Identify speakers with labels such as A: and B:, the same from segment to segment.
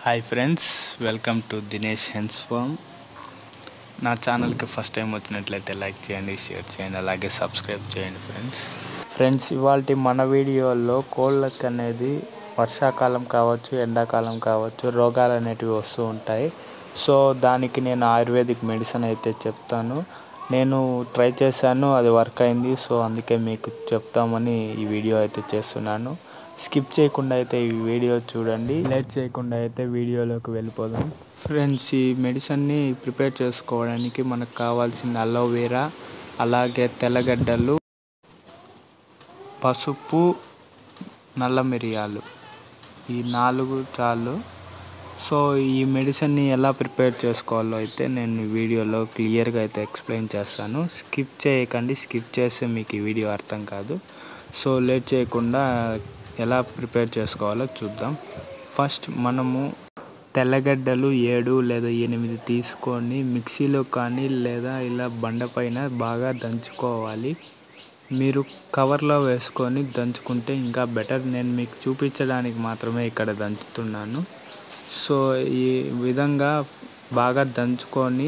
A: hi friends welcome to Dinesh hens farm నా ఛానల్కి first time వచ్చినట్లయితే లైక్ చేయండి షేర్ చేయండి అలాగే సబ్స్క్రైబ్ చేయండి ఫ్రెండ్స్ ఫ్రెండ్స్ ఇవాళ మన వీడియోలో కోళ్ళకి అనేది వర్షాకాలం కావచ్చు ఎండాకాలం కావచ్చు రోగాలు అనేటివి వస్తూ ఉంటాయి సో దానికి నేను ఆయుర్వేదిక్ మెడిసిన్ అయితే చెప్తాను నేను ట్రై చేశాను అది వర్క్ అయింది సో అందుకే మీకు చెప్తామని ఈ వీడియో అయితే చేస్తున్నాను స్కిప్ చేయకుండా అయితే ఈ వీడియో చూడండి లేట్ చేయకుండా అయితే వీడియోలోకి వెళ్ళిపోదాం ఫ్రెండ్స్ ఈ మెడిసిన్ని ప్రిపేర్ చేసుకోవడానికి మనకు కావాల్సిన అలోవెరా అలాగే తెల్లగడ్డలు పసుపు నల్ల మిరియాలు ఈ నాలుగు చాలు సో ఈ మెడిసిన్ని ఎలా ప్రిపేర్ చేసుకోవాలో అయితే నేను ఈ వీడియోలో క్లియర్గా అయితే ఎక్స్ప్లెయిన్ చేస్తాను స్కిప్ చేయకండి స్కిప్ చేస్తే మీకు ఈ వీడియో అర్థం కాదు సో లేట్ చేయకుండా ఎలా ప్రిపేర్ చేసుకోవాలో చూద్దాం ఫస్ట్ మనము తెల్లగడ్డలు ఏడు లేదా ఎనిమిది తీసుకొని మిక్సీలో కానీ లేదా ఇలా బండపైన బాగా దంచుకోవాలి మీరు కవర్లో వేసుకొని దంచుకుంటే ఇంకా బెటర్ నేను మీకు చూపించడానికి మాత్రమే ఇక్కడ దంచుతున్నాను సో ఈ విధంగా బాగా దంచుకొని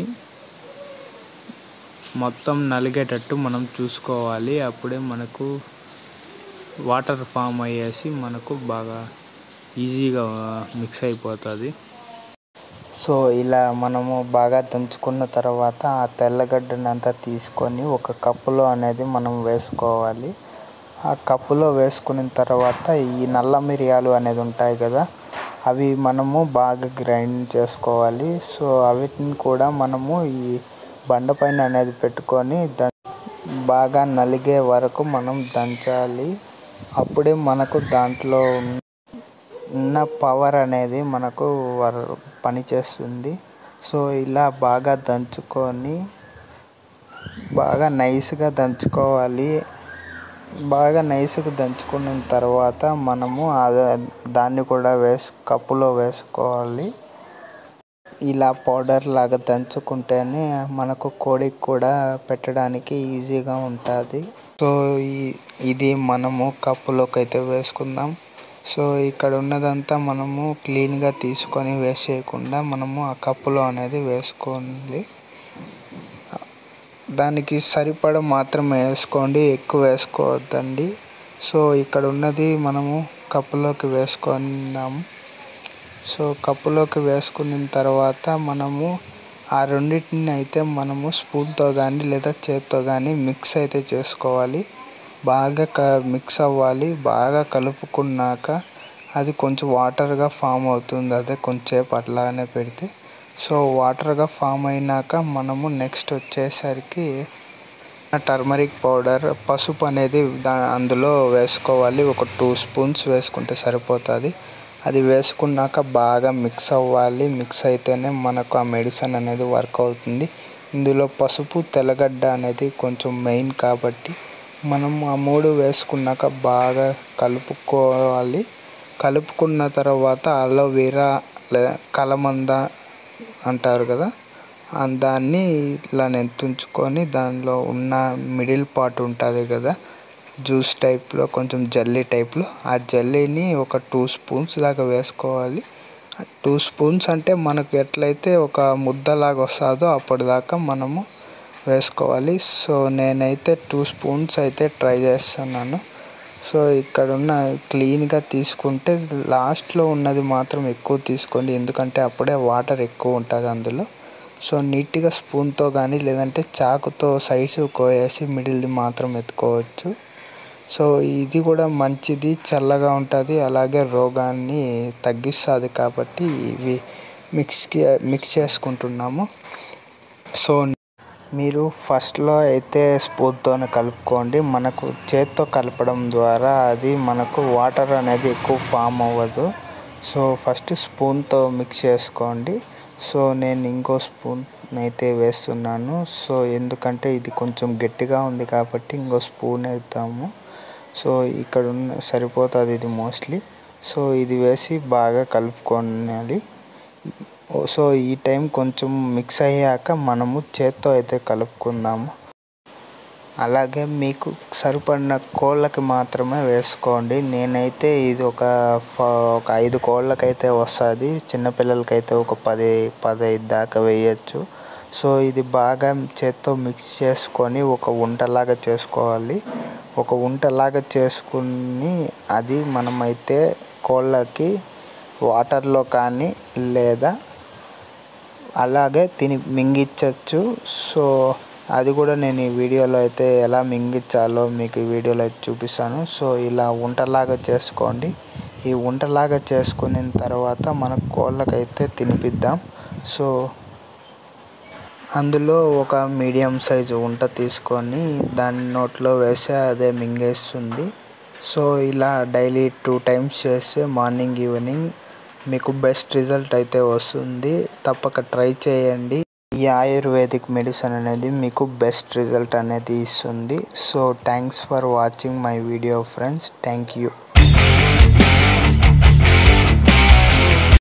A: మొత్తం నలిగేటట్టు మనం చూసుకోవాలి అప్పుడే మనకు వాటర్ ఫామ్ అయ్యేసి మనకు బాగా ఈజీగా మిక్స్ అయిపోతుంది
B: సో ఇలా మనము బాగా దంచుకున్న తర్వాత ఆ తెల్లగడ్డని అంతా తీసుకొని ఒక కప్పులో అనేది మనం వేసుకోవాలి ఆ కప్పులో వేసుకున్న తర్వాత ఈ నల్ల మిరియాలు అనేది ఉంటాయి కదా అవి మనము బాగా గ్రైండ్ చేసుకోవాలి సో వీటిని కూడా మనము ఈ బండపైన అనేది పెట్టుకొని ద బాగా నలిగే వరకు మనం దంచాలి అప్పుడే మనకు దాంట్లో ఉన్న పవర్ అనేది మనకు పనిచేస్తుంది సో ఇలా బాగా దంచుకొని బాగా నైస్గా దంచుకోవాలి బాగా నైస్గా దంచుకున్న తర్వాత మనము దాన్ని కూడా వేసు కప్పులో వేసుకోవాలి ఇలా పౌడర్ లాగా దంచుకుంటేనే మనకు కోడికి కూడా పెట్టడానికి ఈజీగా ఉంటుంది సో ఇది మనము కప్పులోకి అయితే వేసుకుందాం సో ఇక్కడ ఉన్నదంతా మనము క్లీన్గా తీసుకొని వేసేయకుండా మనము ఆ కప్పులో అనేది వేసుకోండి దానికి సరిపడ మాత్రమే వేసుకోండి ఎక్కువ వేసుకోవద్దండి సో ఇక్కడ ఉన్నది మనము కప్పులోకి వేసుకున్నాము సో కప్పులోకి వేసుకున్న తర్వాత మనము ఆ రెండింటిని అయితే మనము స్పూన్తో కానీ లేదా చేత్తో కానీ మిక్స్ అయితే చేసుకోవాలి బాగా క మిక్స్ అవ్వాలి బాగా కలుపుకున్నాక అది కొంచెం వాటర్గా ఫామ్ అవుతుంది అదే కొంచెంసేపు అట్లానే పెడితే సో వాటర్గా ఫామ్ అయినాక మనము నెక్స్ట్ వచ్చేసరికి టర్మరిక్ పౌడర్ పసుపు అనేది దా అందులో వేసుకోవాలి ఒక టూ స్పూన్స్ వేసుకుంటే సరిపోతుంది అది వేసుకున్నాక బాగా మిక్స్ అవ్వాలి మిక్స్ అయితేనే మనకు ఆ మెడిసిన్ అనేది వర్క్ అవుతుంది ఇందులో పసుపు తెల్లగడ్డ అనేది కొంచెం మెయిన్ కాబట్టి మనం ఆ మూడు వేసుకున్నాక బాగా కలుపుకోవాలి కలుపుకున్న తర్వాత అలోవెరా కలమంద అంటారు కదా దాన్ని ఇలా నెత్తుంచుకొని దానిలో ఉన్న మిడిల్ పార్ట్ ఉంటుంది కదా జ్యూస్ టైప్లో కొంచెం జల్లీ టైప్లో ఆ జల్లీని ఒక టూ స్పూన్స్ దాకా వేసుకోవాలి టూ స్పూన్స్ అంటే మనకు ఎట్లయితే ఒక ముద్దలాగా వస్తుందో అప్పటిదాకా మనము వేసుకోవాలి సో నేనైతే టూ స్పూన్స్ అయితే ట్రై చేస్తున్నాను సో ఇక్కడ ఉన్న క్లీన్గా తీసుకుంటే లాస్ట్లో ఉన్నది మాత్రం ఎక్కువ తీసుకోండి ఎందుకంటే అప్పుడే వాటర్ ఎక్కువ ఉంటుంది అందులో సో నీట్గా స్పూన్తో కానీ లేదంటే చాకుతో సైడ్స్ కోయేసి మిడిల్ది మాత్రం ఎత్తుకోవచ్చు సో ఇది కూడా మంచిది చల్లగా ఉంటుంది అలాగే రోగాన్ని తగ్గిస్తుంది కాబట్టి ఇవి మిక్స్కి మిక్స్ చేసుకుంటున్నాము సో మీరు ఫస్ట్లో అయితే స్పూన్తో కలుపుకోండి మనకు చేత్తో కలపడం ద్వారా అది మనకు వాటర్ అనేది ఎక్కువ ఫామ్ అవ్వదు సో ఫస్ట్ స్పూన్తో మిక్స్ చేసుకోండి సో నేను ఇంకో స్పూన్ అయితే వేస్తున్నాను సో ఎందుకంటే ఇది కొంచెం గట్టిగా ఉంది కాబట్టి ఇంకో స్పూన్ వేద్దాము సో ఇక్కడ ఉన్న సరిపోతుంది ఇది మోస్ట్లీ సో ఇది వేసి బాగా కలుపుకోవాలి సో ఈ టైం కొంచెం మిక్స్ అయ్యాక మనము చేత్తో అయితే కలుపుకుందాము అలాగే మీకు సరిపడిన కోళ్ళకి మాత్రమే వేసుకోండి నేనైతే ఇది ఒక ఒక ఐదు కోళ్ళకైతే వస్తుంది చిన్నపిల్లలకైతే ఒక పది పదహైదు దాకా వేయచ్చు సో ఇది బాగా చేత్తో మిక్స్ చేసుకొని ఒక ఉంటలాగా చేసుకోవాలి ఒక ఉంటలాగా చేసుకుని అది మనమైతే కోళ్ళకి వాటర్లో కానీ లేదా అలాగే తిని మింగించవచ్చు సో అది కూడా నేను ఈ వీడియోలో అయితే ఎలా మింగించాలో మీకు ఈ వీడియోలో అయితే చూపిస్తాను సో ఇలా ఉంటలాగా చేసుకోండి ఈ ఉంటలాగా చేసుకున్న తర్వాత మన కోళ్ళకైతే తినిపిద్దాం సో అందులో ఒక మీడియం సైజు ఉంట తీసుకొని దాని నోట్లో వేస్తే అదే మింగేస్తుంది సో ఇలా డైలీ టూ టైమ్స్ చేస్తే మార్నింగ్ ఈవినింగ్ మీకు బెస్ట్ రిజల్ట్ అయితే వస్తుంది తప్పక ట్రై చేయండి ఈ ఆయుర్వేదిక్ మెడిసిన్ అనేది మీకు బెస్ట్ రిజల్ట్ అనేది ఇస్తుంది so thanks for watching my video friends thank you